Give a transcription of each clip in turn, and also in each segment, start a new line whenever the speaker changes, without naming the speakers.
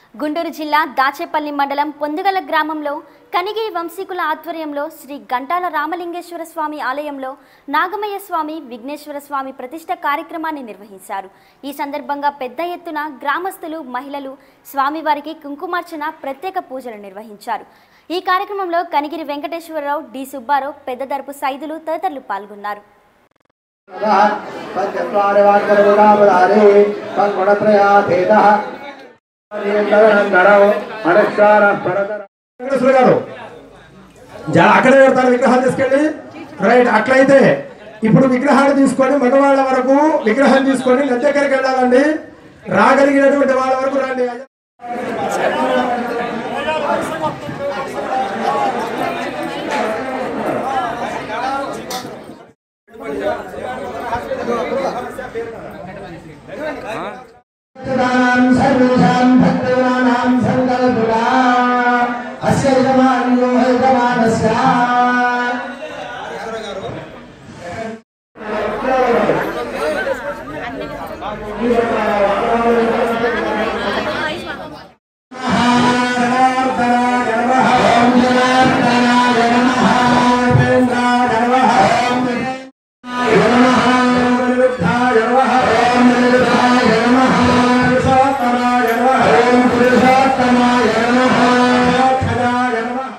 గుంటూరు జిల్లా దాచేపల్లి మండలం పొందుగల గ్రామంలో కనిగిరి వంశీకుల ఆధ్వర్యంలో శ్రీ గంటాల రామలింగేశ్వర స్వామి ఆలయంలో నాగమయ్య స్వామి విఘ్నేశ్వర స్వామి ప్రతిష్ట కార్యక్రమాన్ని నిర్వహించారు ఈ సందర్భంగా పెద్ద ఎత్తున గ్రామస్తులు మహిళలు స్వామివారికి కుంకుమార్చన ప్రత్యేక పూజలు నిర్వహించారు ఈ కార్యక్రమంలో కనిగిరి వెంకటేశ్వరరావు డి సుబ్బారావు పెద్దదరపు సైదులు తదితరులు పాల్గొన్నారు
పంచత్వారివాక్కరమురామురారే పంగుణత్రయాధేదః నియంతరణంతరం అడక్షార పరతర
వెంకటేశ్వర గారు జా అక్కడే పెడతారు విగ్రహాలు తీసుకెళ్ళి రైట్ అట్లయితే ఇప్పుడు విగ్రహాలు తీసుకొని మగవాళ్ళ వరకు విగ్రహం తీసుకొని నది దగ్గరికి వెళ్ళాలండి రాగలిగినటువంటి వాళ్ళ వరకు రండి
భక్తానాం సర్వేషాం భక్తానాం సంకల్పురా అస్య యజమాన్యో యజమానస్య ఓం జనార్దనాయ నమః ఉపేంద్రాయ నమః ఓం
అనిరుద్ధాయ నమః
ఓం నిరుద్ధాయ నమః
పురుషోత్తమాయ నమః
ఓం పురుషోత్తమాయ నమః
మోక్షదాయ నమః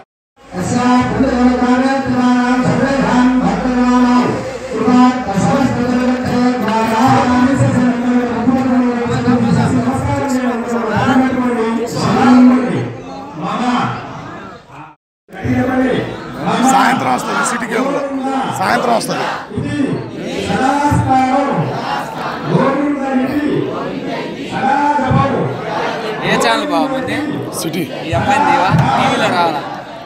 సాయంత్రం వస్తుంది సిటీ కేబుల్ సాయంత్రం వస్తుంది
ఏ ఛానల్ బాగుంది
సిటీ
ఈ అమ్మాయిని దేవా టీవీలో రావాలా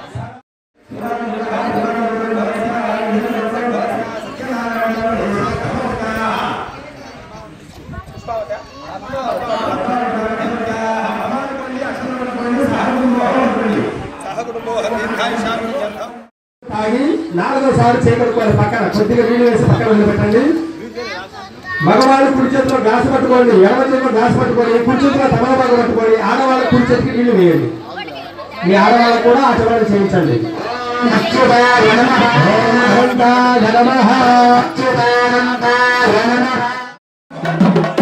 తాగి నాలుగోసారి చేయగలుగుతారు పక్కన కొద్దిగా నీళ్ళు వేసి పక్కన వదిలిపెట్టండి మగవాళ్ళు కుడి చేతిలో గ్లాస్ పట్టుకోండి ఎడమ చేతిలో గ్లాస్ పట్టుకోండి కుడి చేతిలో తమలపాకు పట్టుకోండి ఆడవాళ్ళ కుడి చేతికి నీళ్లు వేయండి మీ ఆడవాళ్ళకు కూడా ఆచరణ చేయించండి
అచ్యుతాయ నమః అనంతాయ నమః అచ్యుతానంతాయ నమః